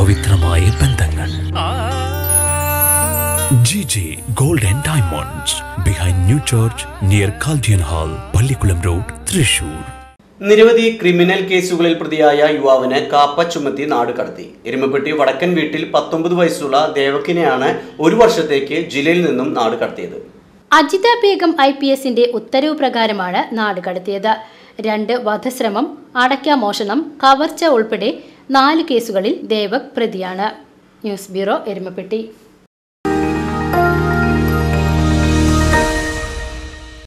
പവിത്രമായ ബന്ധങ്ങൾ G J gold and diamonds behind new church near Chaldean hall Pallikulam road Thrissur നിരവധി criminal കേസുകളിൽ പ്രതിയായ യുവാവിന് കാപ്പ ചുമത്തി നാട് കടത്തി എരുമപ്പെട്ടി വടക്കൻ വീട്ടിൽ പത്തൊമ്പത് വയസ്സുള്ള ദേവക്കിനെയാണ് ഒരു വർഷത്തേക്ക് ജില്ലയിൽ നിന്നും നാട് കടത്തിയത് അജിത ബേഗം ഐ പി എസിന്റെ ഉത്തരവ് പ്രകാരമാണ് നാട് കടത്തിയത് രണ്ട് വധശ്രമം അടയ്ക്ക മോഷണം കവർച്ച ഉൾപ്പെടെ നാല് കേസുകളിൽ ദേവക് പ്രതിയാണ് ന്യൂസ് ബ്യൂറോ എരുമപ്പെട്ടി